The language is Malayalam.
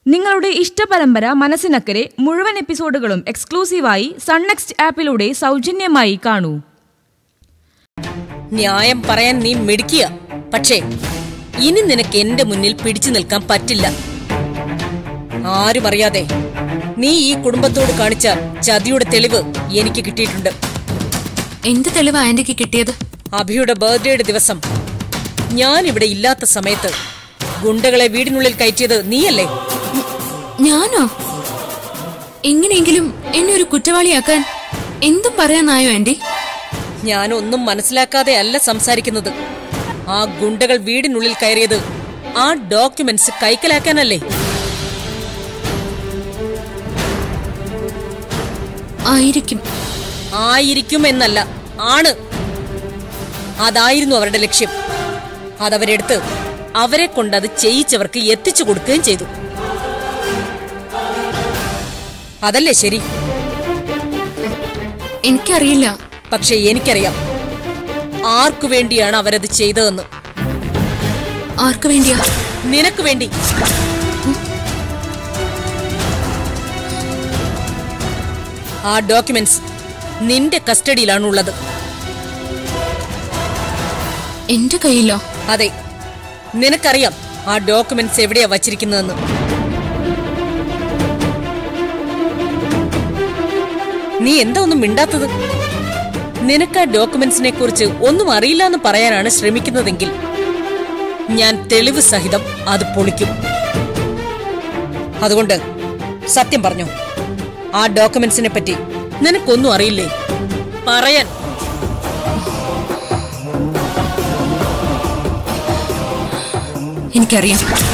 നിങ്ങളുടെ ഇഷ്ടപരമ്പര മനസ്സിനക്കരെ മുഴുവൻ എപ്പിസോഡുകളും എക്സ്ക്ലൂസീവായി സൺനെക്സ്റ്റ് ആപ്പിലൂടെ സൗജന്യമായി കാണൂ ന്യായം പറയാൻ നീ മിടുക്കിയ പക്ഷേ ഇനി നിനക്ക് എന്റെ മുന്നിൽ പിടിച്ചു നിൽക്കാൻ പറ്റില്ല ആരും അറിയാതെ നീ ഈ കുടുംബത്തോട് കാണിച്ച ചതിയുടെ തെളിവ് എനിക്ക് കിട്ടിയിട്ടുണ്ട് എന്ത് തെളിവ് ആന്റിക്ക് കിട്ടിയത് അഭിയുടെ ബർത്ത്ഡേയുടെ ദിവസം ഞാൻ ഇവിടെ ഇല്ലാത്ത സമയത്ത് ഗുണ്ടകളെ വീടിനുള്ളിൽ കയറ്റിയത് നീയല്ലേ ഞാനോ എങ്ങനെയെങ്കിലും എന്നെ ഒരു കുറ്റവാളിയാക്കാൻ എന്തും പറയാനായോ ആന്റി ഞാനൊന്നും മനസ്സിലാക്കാതെ അല്ല സംസാരിക്കുന്നത് ആ ഗുണ്ടകൾ വീടിനുള്ളിൽ കയറിയത് ആ ഡോക്യുമെന്റ്സ് കൈക്കലാക്കാനല്ലേ ആയിരിക്കും ആയിരിക്കും എന്നല്ല ആണ് അതായിരുന്നു അവരുടെ ലക്ഷ്യം അതവരെടുത്ത് അവരെ കൊണ്ട് അത് ചെയ്യിച്ചവർക്ക് എത്തിച്ചു കൊടുക്കുകയും ചെയ്തു അതല്ലേ ശരി എനിക്കറിയില്ല പക്ഷെ എനിക്കറിയാം ആർക്കു വേണ്ടിയാണ് അവരത് ചെയ്തതെന്ന് ആർക്കു വേണ്ടിയാ നിനക്ക് വേണ്ടി ആ ഡോക്യുമെന്റ്സ് നിന്റെ കസ്റ്റഡിയിലാണുള്ളത് എന്റെ കയ്യിലോ അതെ നിനക്കറിയാം ആ ഡോക്യുമെന്റ്സ് എവിടെയാ വച്ചിരിക്കുന്നതെന്ന് നീ എന്താ ഒന്നും മിണ്ടാത്തത് നിനക്ക് ആ ഡോക്യുമെന്റ്സിനെ കുറിച്ച് ഒന്നും അറിയില്ല എന്ന് പറയാനാണ് ശ്രമിക്കുന്നതെങ്കിൽ ഞാൻ തെളിവ് സഹിതം അത് പൊളിക്കും അതുകൊണ്ട് സത്യം പറഞ്ഞു ആ ഡോക്യുമെന്റ്സിനെ പറ്റി നിനക്കൊന്നും അറിയില്ലേ പറയാൻ എനിക്കറിയാം